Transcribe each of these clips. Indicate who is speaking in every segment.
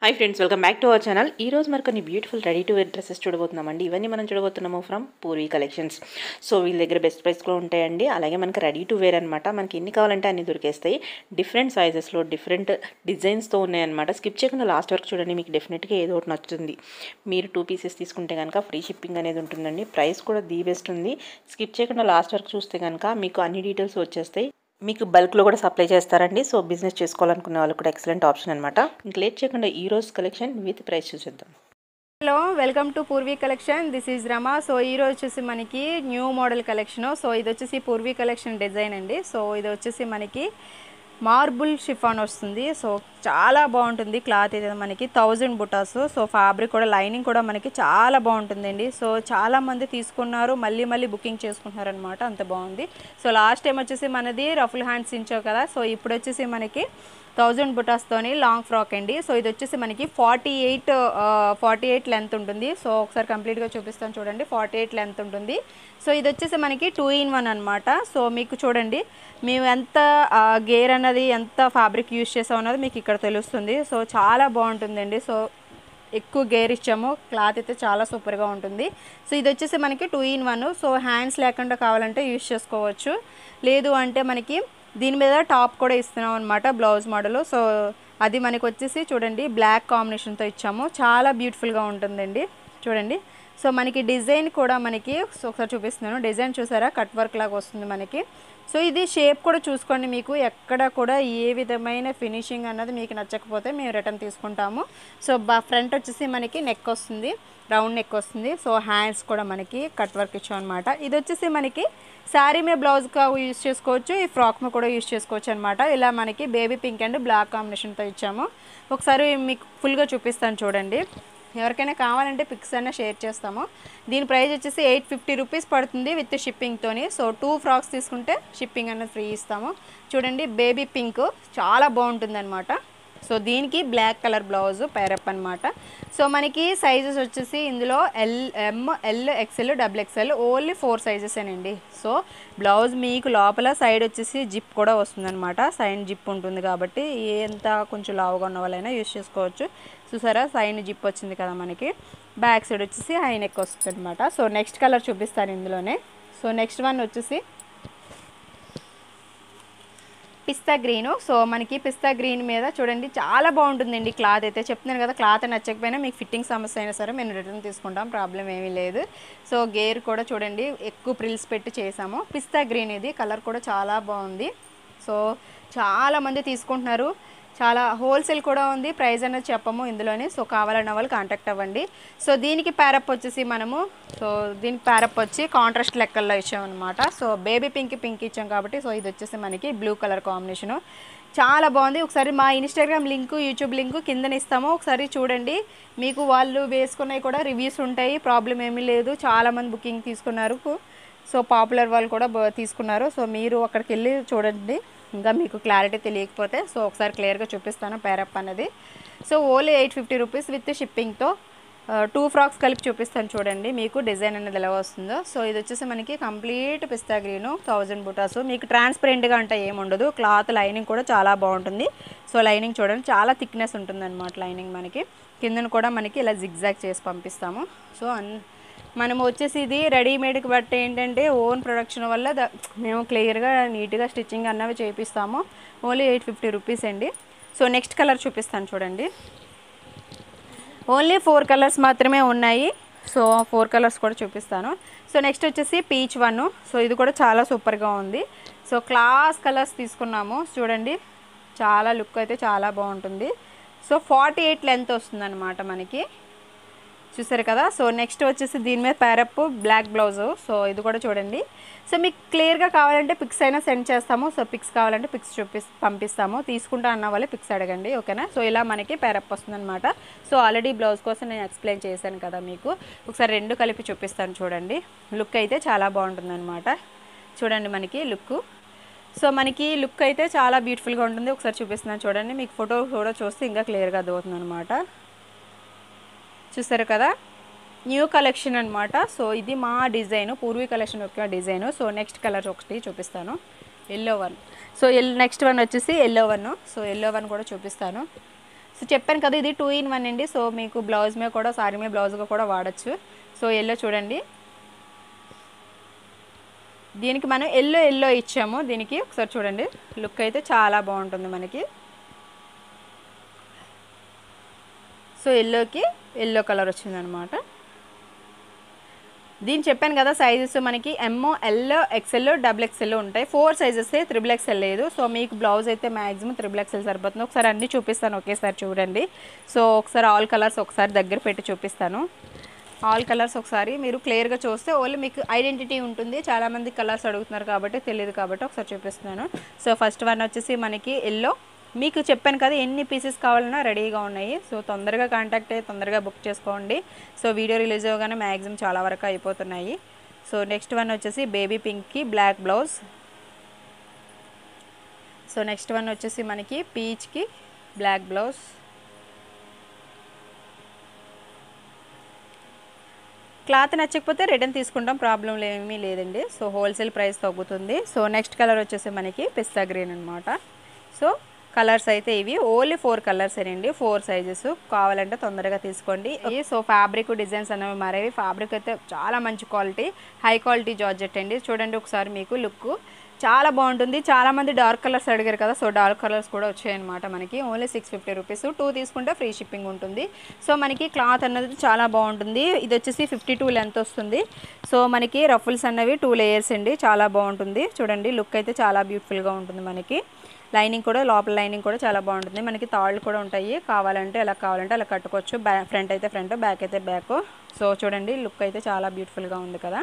Speaker 1: high friends welcome back to our channel ఈ రోజు మరి కొన్ని beautiful ready to wear dresses చూడబోతున్నామండి ఇవన్నీ మనం చూడబోతున్నాము ఫ్రమ్ పూర్వీ కలెక్షన్స్ సో వీళ్ళ దగ్గర బెస్ట్ ప్రైస్లో ఉంటాయండి అలాగే మనకి రెడీ టు వేర్ అనమాట మనకి ఎన్ని కావాలంటే అన్ని దొరికేస్తాయి డిఫరెంట్ సైజెస్లో డిఫరెంట్ డిజైన్స్తో ఉన్నాయన్నమాట స్కిప్ చేయకుండా లాస్ట్ వరకు చూడండి మీకు డెఫినెట్గా ఏదో ఒకటి నచ్చుతుంది మీరు టూ పీసెస్ తీసుకుంటే కనుక ఫ్రీ షిప్పింగ్ అనేది ఉంటుందండి ప్రైస్ కూడా ది బెస్ట్ ఉంది స్కిప్ చేయకుండా లాస్ట్ వరకు చూస్తే కనుక మీకు అన్ని డీటెయిల్స్ వచ్చేస్తాయి మీకు బల్క్లో కూడా సప్లై చేస్తారండి సో బిజినెస్ చేసుకోవాలనుకునే వాళ్ళు కూడా ఎక్సలెంట్ ఆప్షన్ అనమాట ఇంక లేట్ చేయకుండా ఈ రోజు కలెక్షన్ విత్ ప్రైస్ చూసేద్దాం
Speaker 2: hello welcome to Purvi collection this is Rama so ఈ రోజు వచ్చేసి మనకి న్యూ మోడల్ కలెక్షన్ సో ఇది వచ్చేసి పూర్వీ కలెక్షన్ డిజైన్ అండి సో ఇది వచ్చేసి మనకి మార్బుల్ షిఫాన్ వస్తుంది సో చాలా బాగుంటుంది క్లాత్ ఇది మనకి థౌజండ్ బుటాస్ సో ఫ్యాబ్రిక్ కూడా లైనింగ్ కూడా మనకి చాలా బాగుంటుందండి సో చాలా మంది తీసుకున్నారు మళ్ళీ మళ్ళీ బుకింగ్ చేసుకుంటున్నారు అనమాట అంత బాగుంది సో లాస్ట్ టైం వచ్చేసి మనది రఫుల్ హ్యాండ్స్ ఇంచావు కదా సో ఇప్పుడు వచ్చేసి మనకి థౌజండ్ బుటాస్తోని లాంగ్ ఫ్రాక్ అండి సో ఇది వచ్చేసి మనకి forty eight forty eight length ఉంటుంది సో ఒకసారి కంప్లీట్గా చూపిస్తాను చూడండి ఫార్టీ ఎయిట్ లెంత్ ఉంటుంది సో ఇది వచ్చేసి మనకి టూ ఇన్ వన్ అనమాట సో మీకు చూడండి మేము ఎంత గేర్ అన్నది ఎంత ఫ్యాబ్రిక్ యూజ్ చేసాం అన్నది మీకు ఇక్కడ తెలుస్తుంది సో చాలా బాగుంటుందండి సో ఎక్కువ గేర్ ఇచ్చాము క్లాత్ అయితే చాలా సూపర్గా ఉంటుంది సో ఇది వచ్చేసి మనకి two in one so hands లేకుండా కావాలంటే యూజ్ చేసుకోవచ్చు లేదు అంటే మనకి దీని మీద టాప్ కూడా ఇస్తున్నాం అనమాట బ్లౌజ్ మోడల్ సో అది మనకి వచ్చేసి చూడండి బ్లాక్ కాంబినేషన్తో ఇచ్చాము చాలా బ్యూటిఫుల్గా ఉంటుందండి చూడండి సో మనకి డిజైన్ కూడా మనకి సో ఒకసారి చూపిస్తున్నాను డిజైన్ చూసారా కట్ వర్క్ లాగా వస్తుంది మనకి సో ఇది షేప్ కూడా చూసుకోండి మీకు ఎక్కడ కూడా ఏ విధమైన ఫినిషింగ్ అన్నది మీకు నచ్చకపోతే మేము రిటర్న్ తీసుకుంటాము సో బా ఫ్రంట్ వచ్చేసి మనకి నెక్ వస్తుంది రౌండ్ నెక్ వస్తుంది సో హ్యాండ్స్ కూడా మనకి కట్ వర్క్ ఇచ్చాం అనమాట ఇది వచ్చేసి మనకి శారీ మీద బ్లౌజ్గా యూజ్ చేసుకోవచ్చు ఈ ఫ్రాక్ మీద కూడా యూజ్ చేసుకోవచ్చు అనమాట ఇలా మనకి బేబీ పింక్ అండ్ బ్లాక్ కాంబినేషన్తో ఇచ్చాము ఒకసారి మీకు ఫుల్గా చూపిస్తాను చూడండి ఎవరికైనా కావాలంటే పిక్స్ అయినా షేర్ చేస్తాము దీని ప్రైస్ వచ్చేసి ఎయిట్ ఫిఫ్టీ రూపీస్ పడుతుంది విత్ షిప్పింగ్తోని సో టూ ఫ్రాక్స్ తీసుకుంటే షిప్పింగ్ అనేది ఫ్రీ ఇస్తాము చూడండి బేబీ పింక్ చాలా బాగుంటుంది అనమాట సో దీనికి బ్లాక్ కలర్ బ్లౌజ్ పేరప్ అనమాట సో మనకి సైజెస్ వచ్చేసి ఇందులో L M L XL double XL only four సైజెసేనండి సో బ్లౌజ్ మీకు లోపల సైడ్ వచ్చేసి జిప్ కూడా వస్తుందన్నమాట సైడ్ జిప్ ఉంటుంది కాబట్టి ఎంత కొంచెం లావుగా ఉన్న వాళ్ళైనా యూస్ చేసుకోవచ్చు చూసారా సైడ్ జిప్ వచ్చింది కదా మనకి బ్యాక్ సైడ్ వచ్చేసి హై నెక్ వస్తుంది అనమాట సో నెక్స్ట్ కలర్ చూపిస్తాను ఇందులోనే సో నెక్స్ట్ వన్ వచ్చేసి పిస్తా గ్రీను సో మనకి పిస్తా గ్రీన్ మీద చూడండి చాలా బాగుంటుందండి క్లాత్ అయితే చెప్తున్నాను కదా క్లాత్ నచ్చకపోయినా మీకు ఫిట్టింగ్ సమస్య అయినా సరే మేము రిటర్న్ తీసుకుంటాం ప్రాబ్లం ఏమీ లేదు సో గేర్ కూడా చూడండి ఎక్కువ ప్రిల్స్ పెట్టి చేసాము పిస్తా గ్రీన్ ఇది కలర్ కూడా చాలా బాగుంది సో చాలా మంది తీసుకుంటున్నారు చాలా హోల్సేల్ కూడా ఉంది ప్రైస్ అనేది చెప్పము ఇందులోనే సో కావాలన్న వాళ్ళు కాంటాక్ట్ అవ్వండి సో దీనికి ప్యారప్ వచ్చేసి మనము సో దీనికి ప్యారప్ వచ్చి కాంట్రాస్ట్ లెక్కల్లో ఇచ్చామన్నమాట సో బేబీ పింక్ పింక్ ఇచ్చాం కాబట్టి సో ఇది వచ్చేసి మనకి బ్లూ కలర్ కాంబినేషను చాలా బాగుంది ఒకసారి మా ఇన్స్టాగ్రామ్ లింక్ యూట్యూబ్ లింక్ కిందన ఇస్తాము ఒకసారి చూడండి మీకు వాళ్ళు వేసుకున్నవి కూడా రివ్యూస్ ఉంటాయి ప్రాబ్లం ఏమీ లేదు చాలామంది బుకింగ్ తీసుకున్నారు సో పాపులర్ వాళ్ళు కూడా బ- తీసుకున్నారు సో మీరు అక్కడికి వెళ్ళి చూడండి ఇంకా మీకు క్లారిటీ తెలియకపోతే సో ఒకసారి క్లియర్గా చూపిస్తాను పేరప్ అన్నది so only eight fifty rupees with షిప్పింగ్తో టూ ఫ్రాక్స్ కలిపి చూపిస్తాను చూడండి మీకు డిజైన్ అనేది ఎలా వస్తుందో సో ఇది వచ్చేసి మనకి కంప్లీట్ పిస్తా గ్రీను థౌజండ్ బుటాస్ మీకు ట్రాన్స్పరెంట్గా అంటే ఏముండదు క్లాత్ లైనింగ్ కూడా చాలా బాగుంటుంది సో లైనింగ్ చూడండి చాలా థిక్నెస్ ఉంటుంది అనమాట లైనింగ్ మనకి కిందన కూడా మనకి ఇలా జిగ్జాగ్ చేసి పంపిస్తాము సో అన్ మనం వచ్చేసి ఇది రెడీమేడ్కి బట్టి ఏంటంటే ఓన్ ప్రొడక్షన్ వల్ల ద- మేము క్లియర్గా నీట్గా స్టిచ్చింగ్ అన్నవి చేపిస్తాము ఓన్లీ ఎయిట్ ఫిఫ్టీ రూపీస్ అండి సో నెక్స్ట్ కలర్ చూపిస్తాను చూడండి ఓన్లీ ఫోర్ కలర్స్ మాత్రమే ఉన్నాయి సో ఫోర్ కలర్స్ కూడా చూపిస్తాను సో నెక్స్ట్ వచ్చేసి పీచ్ వన్ సో ఇది కూడా చాలా సూపర్గా ఉంది సో క్లాస్ కలర్స్ తీసుకున్నాము చూడండి చాలా లుక్ అయితే చాలా బాగుంటుంది సో ఫార్టీ ఎయిట్ లెంత్ వస్తుందన్నమాట మనకి చూసారు కదా సో నెక్స్ట్ వచ్చేసి దీని మీద ప్యారప్ బ్లాక్ బ్లౌజ్ సో ఇది కూడా చూడండి సో మీకు క్లియర్గా కావాలంటే పిక్స్ అయినా సెండ్ చేస్తాము సో పిక్స్ కావాలంటే పిక్స్ చూపి పంపిస్తాము తీసుకుంటా అన్న వాళ్ళే పిక్స్ అడగండి ఓకేనా సో ఇలా మనకి ప్యారప్ వస్తుందన్నమాట సో ఆల్రెడీ బ్లౌజ్ కోసం నేను ఎక్స్ప్లెయిన్ చేశాను కదా మీకు ఒకసారి రెండు కలిపి చూపిస్తాను చూడండి లుక్ అయితే చాలా బాగుంటుందన్నమాట చూడండి మనకి లుక్ సో మనకి లుక్ అయితే చాలా బ్యూటిఫుల్గా ఉంటుంది ఒకసారి చూపిస్తున్నాను చూడండి మీకు ఫోటో కూడా చూస్తే ఇంకా క్లియర్గా అర్థమవుతుంది అనమాట చూసారు కదా న్యూ కలెక్షన్ అనమాట సో ఇది మా డిజైన్ పూర్వీ కలెక్షన్ యొక్క డిజైన్ సో నెక్స్ట్ కలర్ ఒకటి చూపిస్తాను yellow one so L next one వచ్చేసి yellow one so yellow one కూడా చూపిస్తాను సో చెప్పాను కదా ఇది టూ ఇన్ వన్ అండి సో మీకు బ్లౌజ్ మీద కూడా సారీ మీద బ్లౌజ్గా కూడా వాడచ్చు సో ఎల్లో చూడండి దీనికి మనం ఎల్లో ఎల్లో ఇచ్చాము దీనికి ఒకసారి చూడండి లుక్ అయితే చాలా బాగుంటుంది మనకి సో ఎల్లోకి ఎల్లో కలర్ వచ్చిందనమాట దీని చెప్పాను కదా సైజెస్ మనకి ఎంఓ ఎల్ ఎక్సెల్ డబుల్ ఎక్సెల్ ఉంటాయి ఫోర్ సైజెస్ త్రిబుల్ ఎక్సెల్ లేదు సో మీకు బ్లౌజ్ అయితే మ్యాక్సిమం త్రిబుల్ ఎక్సెల్ సరిపోతుంది ఒకసారి అన్నీ చూపిస్తాను ఒకేసారి చూడండి సో ఒకసారి ఆల్ కలర్స్ ఒకసారి దగ్గర పెట్టి చూపిస్తాను ఆల్ కలర్స్ ఒకసారి మీరు క్లియర్గా చూస్తే ఓన్లీ మీకు ఐడెంటిటీ ఉంటుంది చాలామంది కలర్స్ అడుగుతున్నారు కాబట్టి తెలియదు కాబట్టి ఒకసారి చూపిస్తున్నాను సో ఫస్ట్ వన్ వచ్చేసి మనకి ఎల్లో మీకు చెప్పాను కదా ఎన్ని పీసెస్ కావాలన్నా రెడీగా ఉన్నాయి సో తొందరగా కాంటాక్ట్ అయ్యి తొందరగా బుక్ చేసుకోండి సో వీడియో రిలీజ్ అవ్వగానే మ్యాక్సిమం చాలా వరకు అయిపోతున్నాయి సో నెక్స్ట్ వన్ వచ్చేసి బేబీ పింక్కి black blouse so next one వచ్చేసి మనకి పీచ్కి బ్లాక్ బ్లౌజ్ క్లాత్ నచ్చకపోతే రిటర్న్ తీసుకుంటాం ప్రాబ్లం ఏమీ లేదండి సో హోల్సేల్ ప్రైస్ తగ్గుతుంది సో నెక్స్ట్ కలర్ వచ్చేసి మనకి పిస్తా గ్రీన్ అనమాట సో కలర్స్ అయితే ఇవి ఓన్లీ ఫోర్ కలర్స్ అండి ఫోర్ సైజెస్ కావాలంటే తొందరగా తీసుకోండి ఈ సో ఫ్యాబ్రిక్ డిజైన్స్ అనేవి మారేవి ఫ్యాబ్రిక్ అయితే చాలా మంచి క్వాలిటీ హై క్వాలిటీ జార్జెట్ అండి చూడండి ఒకసారి మీకు లుక్ చాలా బాగుంటుంది చాలా మంది డార్క్ కలర్స్ అడిగారు కదా సో డార్క్ కలర్స్ కూడా వచ్చాయన్నమాట మనకి only six fifty rupees two తీసుకుంటే ఫ్రీ షిప్పింగ్ ఉంటుంది సో మనకి క్లాత్ అన్నది చాలా బాగుంటుంది ఇది వచ్చేసి ఫిఫ్టీ టూ లెంత్ వస్తుంది సో మనకి రఫుల్స్ అన్నవి టూ లేయర్స్ అండి చాలా బాగుంటుంది చూడండి లుక్ అయితే చాలా బ్యూటిఫుల్గా ఉంటుంది మనకి లైనింగ్ కూడా లోపల లైనింగ్ కూడా చాలా బాగుంటుంది మనకి తాళ్ళు కూడా ఉంటాయి కావాలంటే ఎలా కావాలంటే అలా కట్టుకోవచ్చు బ్యా ఫ్రంట్ అయితే ఫ్రంట్ బ్యాక్ అయితే బ్యాక్ సో చూడండి లుక్ అయితే చాలా బ్యూటిఫుల్గా ఉంది కదా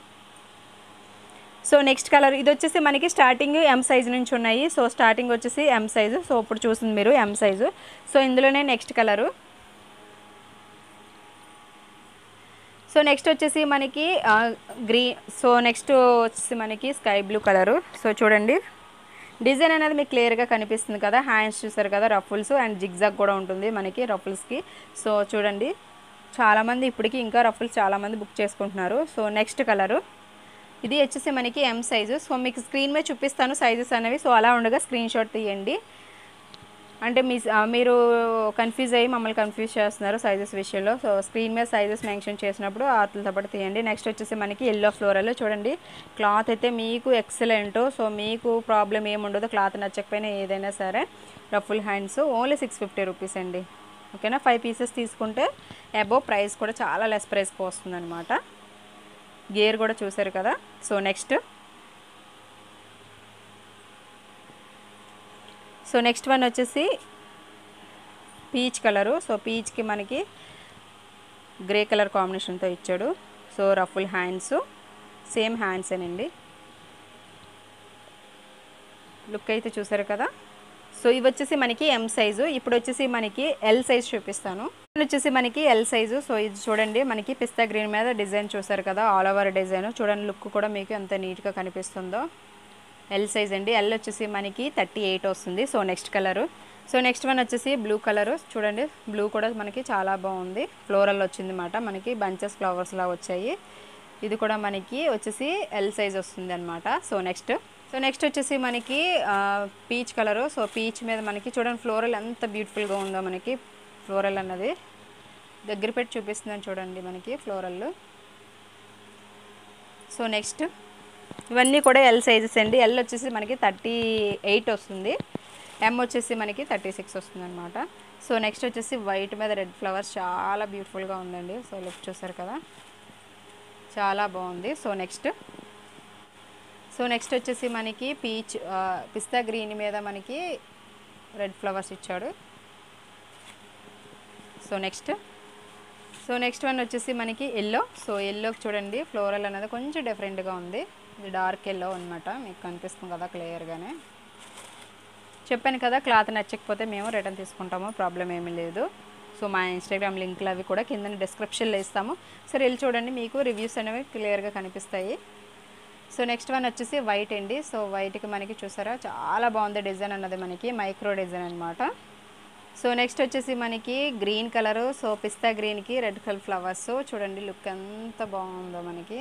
Speaker 2: సో నెక్స్ట్ కలర్ ఇది వచ్చేసి మనకి స్టార్టింగ్ ఎం సైజ్ నుంచి ఉన్నాయి సో స్టార్టింగ్ వచ్చేసి ఎం సైజు సో ఇప్పుడు చూసింది మీరు ఎం సైజు సో ఇందులోనే నెక్స్ట్ కలరు సో నెక్స్ట్ వచ్చేసి మనకి గ్రీన్ సో నెక్స్ట్ వచ్చేసి మనకి స్కై బ్లూ కలరు సో చూడండి డిజైన్ అనేది మీకు క్లియర్గా కనిపిస్తుంది కదా హ్యాండ్స్ చూసారు కదా రఫుల్స్ అండ్ జిగ్జాగ్ కూడా ఉంటుంది మనకి రఫుల్స్కి సో చూడండి చాలామంది ఇప్పటికీ ఇంకా రఫుల్స్ చాలామంది బుక్ చేసుకుంటున్నారు సో నెక్స్ట్ కలరు ఇది వచ్చేసి మనకి ఎం సైజు సో మీకు స్క్రీన్ మీద చూపిస్తాను సైజెస్ అనేవి సో అలా ఉండగా స్క్రీన్ షాట్ తీయండి అంటే మీ మీరు కన్ఫ్యూజ్ అయ్యి మమ్మల్ని కన్ఫ్యూజ్ చేస్తున్నారు సైజెస్ విషయంలో సో స్క్రీన్ మీద సైజెస్ మెన్షన్ చేసినప్పుడు ఆతులతో పాటు తీయండి నెక్స్ట్ వచ్చేసి మనకి ఎల్లో ఫ్లోరల్ చూడండి క్లాత్ అయితే మీకు ఎక్సలెంట్ సో మీకు ప్రాబ్లం ఏముండదు క్లాత్ నచ్చకపోయినా ఏదైనా సరే ruffle hands only six fifty rupees అండి ఓకేనా ఫైవ్ పీసెస్ తీసుకుంటే అబోవ్ ప్రైస్ కూడా చాలా లెస్ ప్రైస్కి వస్తుంది అనమాట గేర్ కూడా చూసారు కదా so next so next one వచ్చేసి పీచ్ కలరు సో పీచ్కి మనకి గ్రే కలర్ కాంబినేషన్తో ఇచ్చాడు so ruffle hands same hands అండి లుక్ అయితే చూసారు కదా సో ఇవి వచ్చేసి మనకి ఎం సైజు ఇప్పుడు వచ్చేసి మనకి ఎల్ సైజ్ చూపిస్తాను ఇది వచ్చేసి మనకి ఎల్ సైజు సో ఇది చూడండి మనకి పిస్తా గ్రీన్ మీద డిజైన్ చూసారు కదా ఆల్ ఓవర్ డిజైన్ చూడండి లుక్ కూడా మీకు ఎంత నీట్గా కనిపిస్తుందో ఎల్ సైజ్ అండి ఎల్ వచ్చేసి మనకి థర్టీ ఎయిట్ వస్తుంది so next colour so next one వచ్చేసి బ్లూ కలరు చూడండి బ్లూ కూడా మనకి చాలా బాగుంది ఫ్లోరల్ వచ్చింది అనమాట మనకి బంచెస్ ఫ్లవర్స్ లా వచ్చాయి ఇది కూడా మనకి వచ్చేసి ఎల్ సైజ్ వస్తుంది అనమాట సో నెక్స్ట్ సో నెక్స్ట్ వచ్చేసి మనకి పీచ్ కలరు సో పీచ్ మీద మనకి చూడండి ఫ్లోరల్ ఎంత బ్యూటిఫుల్గా ఉందో మనకి ఫ్లోరల్ అన్నది దగ్గర పెట్టి చూపిస్తుందని చూడండి మనకి ఫ్లోరల్ సో నెక్స్ట్ ఇవన్నీ కూడా ఎల్ సైజెస్ అండి ఎల్ వచ్చేసి మనకి థర్టీ ఎయిట్ వస్తుంది ఎం వచ్చేసి మనకి థర్టీ సిక్స్ వస్తుంది అనమాట సో నెక్స్ట్ వచ్చేసి వైట్ మీద రెడ్ ఫ్లవర్స్ చాలా బ్యూటిఫుల్గా ఉందండి సో లుక్ చూసారు కదా చాలా బాగుంది సో నెక్స్ట్ సో నెక్స్ట్ వచ్చేసి మనకి పీచ్ పిస్తా గ్రీన్ మీద మనకి రెడ్ ఫ్లవర్స్ ఇచ్చాడు so next so next one వచ్చేసి మనకి ఎల్లో సో ఎల్లోకి చూడండి ఫ్లోరల్ అనేది కొంచెం డిఫరెంట్గా ఉంది ఇది డార్క్ ఎల్లో అనమాట మీకు కనిపిస్తుంది కదా క్లియర్గానే చెప్పాను కదా క్లాత్ నచ్చకపోతే మేము రిటర్న్ తీసుకుంటాము ప్రాబ్లం ఏమీ లేదు సో మా ఇన్స్టాగ్రామ్ లింక్లు అవి కూడా కింద డిస్క్రిప్షన్లో ఇస్తాము సరే వెళ్ళి చూడండి మీకు రివ్యూస్ అనేవి క్లియర్గా కనిపిస్తాయి సో నెక్స్ట్ వన్ వచ్చేసి వైట్ అండి సో వైట్కి మనకి చూసారా చాలా బాగుంది డిజైన్ అన్నది మనకి మైక్రో డిజైన్ అనమాట సో నెక్స్ట్ వచ్చేసి మనకి గ్రీన్ కలరు సో పిస్తా గ్రీన్కి రెడ్ కలర్ ఫ్లవర్స్ చూడండి లుక్ ఎంత బాగుందో మనకి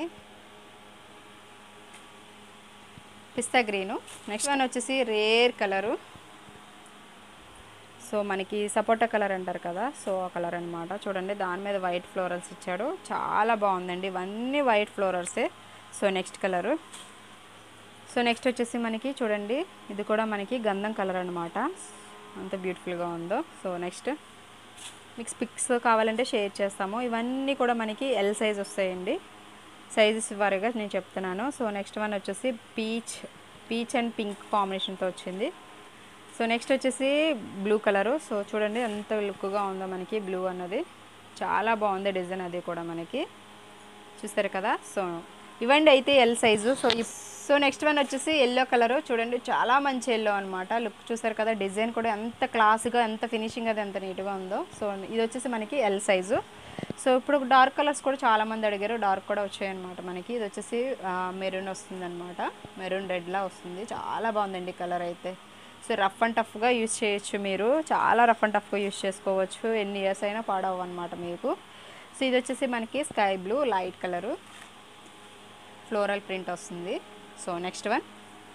Speaker 2: పిస్తా గ్రీను నెక్స్ట్ వన్ వచ్చేసి రేర్ కలరు సో మనకి సపోటా కలర్ అంటారు కదా సో ఆ కలర్ అనమాట చూడండి దాని మీద వైట్ ఫ్లోరల్స్ ఇచ్చాడు చాలా బాగుందండి ఇవన్నీ వైట్ ఫ్లోరల్సే so next colour so next వచ్చేసి మనకి చూడండి ఇది కూడా మనకి గంధం కలర్ అనమాట అంత బ్యూటిఫుల్గా ఉందో సో నెక్స్ట్ మీకు పిక్స్ కావాలంటే షేర్ చేస్తాము ఇవన్నీ కూడా మనకి ఎల్ సైజ్ వస్తాయండి సైజెస్ వారిగా నేను చెప్తున్నాను సో నెక్స్ట్ వన్ వచ్చేసి పీచ్ పీచ్ అండ్ పింక్ కాంబినేషన్తో వచ్చింది సో నెక్స్ట్ వచ్చేసి బ్లూ కలరు సో చూడండి ఎంత లుక్గా ఉందో మనకి బ్లూ అన్నది చాలా బాగుంది డిజైన్ అది కూడా మనకి చూస్తారు కదా సో ఇవ్వండి అయితే ఎల్ సైజు సో ఈ సో నెక్స్ట్ వన్ వచ్చేసి ఎల్లో కలర్ చూడండి చాలా మంచి ఎల్లో అనమాట లుక్ చూసారు కదా డిజైన్ కూడా ఎంత క్లాస్గా ఎంత ఫినిషింగ్ అది ఎంత నీట్గా ఉందో సో ఇది వచ్చేసి మనకి ఎల్ సైజు సో ఇప్పుడు డార్క్ కలర్స్ కూడా చాలా మంది అడిగారు డార్క్ కూడా వచ్చాయన్నమాట మనకి ఇది వచ్చేసి మెరూన్ వస్తుంది అనమాట మెరూన్ రెడ్లా వస్తుంది చాలా బాగుందండి కలర్ అయితే సో రఫ్ అండ్ టఫ్గా యూస్ చేయొచ్చు మీరు చాలా రఫ్ అండ్ టఫ్గా యూస్ చేసుకోవచ్చు ఎన్ని ఇయర్స్ అయినా పాడవు అనమాట మీకు సో ఇది వచ్చేసి మనకి sky blue light colour floral print వస్తుంది so next one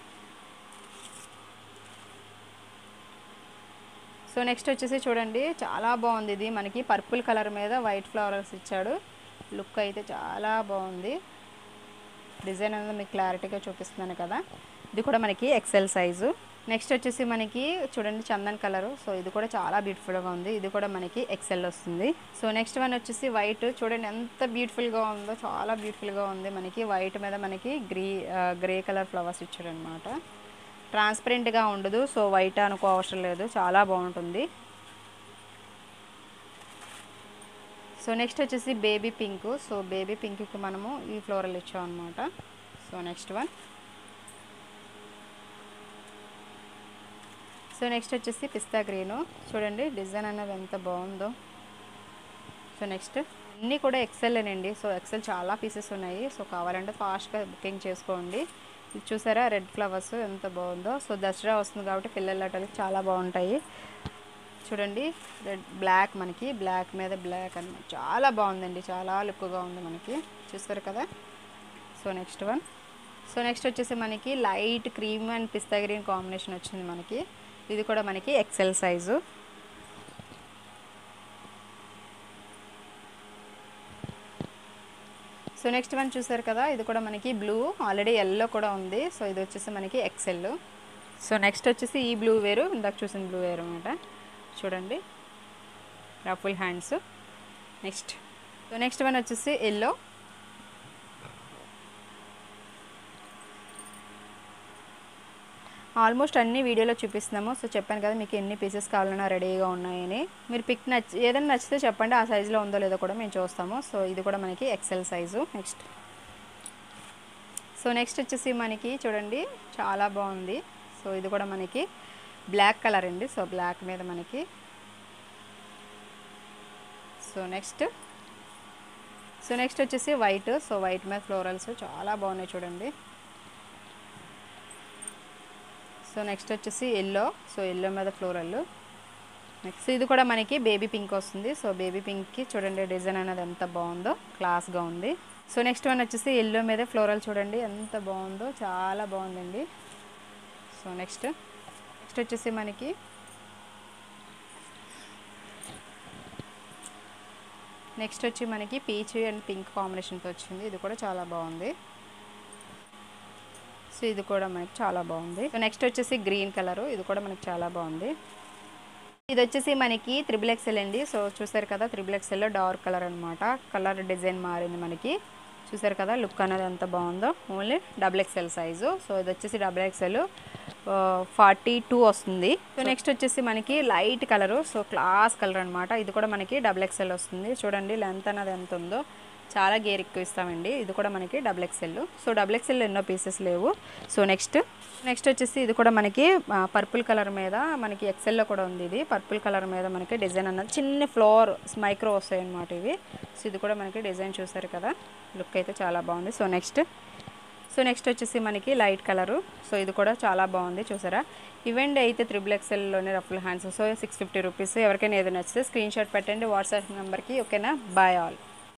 Speaker 2: so next వచ్చేసి చూడండి చాలా బాగుంది ఇది మనకి పర్పుల్ కలర్ మీద వైట్ ఫ్లవర్స్ ఇచ్చాడు లుక్ అయితే చాలా బాగుంది డిజైన్ అనేది మీకు క్లారిటీగా చూపిస్తున్నాను కదా ఇది కూడా మనకి ఎక్సెల్ సైజు నెక్స్ట్ వచ్చేసి మనకి చూడండి చందన్ కలరు సో ఇది కూడా చాలా బ్యూటిఫుల్గా ఉంది ఇది కూడా మనకి ఎక్సెల్ వస్తుంది సో నెక్స్ట్ వన్ వచ్చేసి వైట్ చూడండి ఎంత బ్యూటిఫుల్గా ఉందో చాలా బ్యూటిఫుల్గా ఉంది మనకి వైట్ మీద మనకి గ్రీ గ్రే కలర్ ఫ్లవర్స్ ఇచ్చాడు అనమాట ట్రాన్స్పరెంట్గా ఉండదు సో వైట్ అనుకో అవసరం లేదు చాలా బాగుంటుంది సో నెక్స్ట్ వచ్చేసి బేబీ పింక్ సో బేబీ పింక్కి మనము ఈ ఫ్లోరల్ ఇచ్చాం అనమాట so next one so next వచ్చేసి పిస్తా గ్రీను చూడండి డిజైన్ అనేది ఎంత బాగుందో సో నెక్స్ట్ అన్నీ కూడా ఎక్సెల్లేనండి సో ఎక్సెల్ చాలా పీసెస్ ఉన్నాయి సో కావాలంటే ఫాస్ట్గా బుకింగ్ చేసుకోండి ఇది చూసారా రెడ్ ఫ్లవర్స్ ఎంత బాగుందో సో దసరా వస్తుంది కాబట్టి పిల్లలకి చాలా బాగుంటాయి చూడండి రెడ్ బ్లాక్ మనకి బ్లాక్ మీద బ్లాక్ అన్నమాట చాలా బాగుందండి చాలా లుక్గా ఉంది మనకి చూస్తారు కదా so next one so next వచ్చేసి మనకి లైట్ క్రీమ్ అండ్ పిస్తా గ్రీన్ కాంబినేషన్ వచ్చింది మనకి ఇది కూడా మనకి XL size so next one చూసారు కదా ఇది కూడా మనకి బ్లూ ఆల్రెడీ ఎల్లో కూడా ఉంది సో ఇది వచ్చేసి మనకి ఎక్సెల్ సో నెక్స్ట్ వచ్చేసి ఈ బ్లూ వేరు ఇందాక చూసిన బ్లూ వేరు అనమాట చూడండి ruffle hands next so next one వచ్చేసి ఎల్లో ఆల్మోస్ట్ అన్ని వీడియోలో చూపిస్తున్నాము సో చెప్పాను కదా మీకు ఎన్ని పీసెస్ కావాలన్నా రెడీగా ఉన్నాయని మీరు పిక్ నచ్చి ఏదైనా నచ్చితే చెప్పండి ఆ సైజులో ఉందో లేదో కూడా మేము చూస్తాము సో ఇది కూడా మనకి XL size next so next వచ్చేసి మనకి చూడండి చాలా బాగుంది సో ఇది కూడా మనకి బ్లాక్ కలర్ అండి సో బ్లాక్ మీద మనకి సో నెక్స్ట్ సో నెక్స్ట్ వచ్చేసి వైట్ సో వైట్ మీద ఫ్లోరల్స్ చాలా బాగున్నాయి చూడండి సో నెక్స్ట్ వచ్చేసి ఎల్లో సో ఎల్లో మీద ఫ్లోరల్ నెక్స్ట్ ఇది కూడా మనకి బేబీ పింక్ వస్తుంది సో బేబీ పింక్కి చూడండి డిజైన్ అనేది ఎంత బాగుందో క్లాస్గా ఉంది సో నెక్స్ట్ వన్ వచ్చేసి ఎల్లో మీద ఫ్లోరల్ చూడండి ఎంత బాగుందో చాలా బాగుందండి సో నెక్స్ట్ నెక్స్ట్ వచ్చేసి మనకి నెక్స్ట్ వచ్చి మనకి పీచ్ అండ్ పింక్ కాంబినేషన్తో వచ్చింది ఇది కూడా చాలా బాగుంది సో ఇది కూడా మనకి చాలా బాగుంది సో నెక్స్ట్ వచ్చేసి గ్రీన్ కలరు ఇది కూడా మనకి చాలా బాగుంది ఇది వచ్చేసి మనకి త్రిబుల్ ఎక్సెల్ అండి సో చూసారు కదా త్రిబుల్ ఎక్సెల్లో డార్క్ కలర్ అనమాట కలర్ డిజైన్ మారింది మనకి చూసారు కదా లుక్ అనేది ఎంత బాగుందో only double XL size so ఇది వచ్చేసి డబుల్ ఎక్సెల్ ఫార్టీ టూ వస్తుంది సో నెక్స్ట్ వచ్చేసి మనకి light colour so class colour అనమాట ఇది కూడా మనకి డబుల్ ఎక్సెల్ వస్తుంది చూడండి లెంత్ అనేది ఎంత ఉందో చాలా గేర్ ఎక్కువ ఇస్తామండి ఇది కూడా మనకి double XL so double XL ఎన్నో పీసెస్ లేవు సో నెక్స్ట్ నెక్స్ట్ వచ్చేసి ఇది కూడా మనకి పర్పుల్ కలర్ మీద మనకి ఎక్సెల్లో కూడా ఉంది ఇది పర్పుల్ కలర్ మీద మనకి డిజైన్ అన్నది చిన్న ఫ్లోర్ మైక్రో వస్తాయి అన్నమాట ఇవి సో ఇది కూడా మనకి డిజైన్ చూసారు కదా లుక్ అయితే చాలా బాగుంది సో నెక్స్ట్ సో నెక్స్ట్ వచ్చేసి మనకి లైట్ కలరు సో ఇది కూడా చాలా బాగుంది చూసారా ఇవెంట్ అయితే త్రిబుల్ ఎక్సెల్లోనే ruffle hands so six fifty rupees ఎవరికైనా ఏదైనా నచ్చితే స్క్రీన్ షాట్ పెట్టండి వాట్సాప్ నెంబర్కి ఓకేనా బాయ్ ఆల్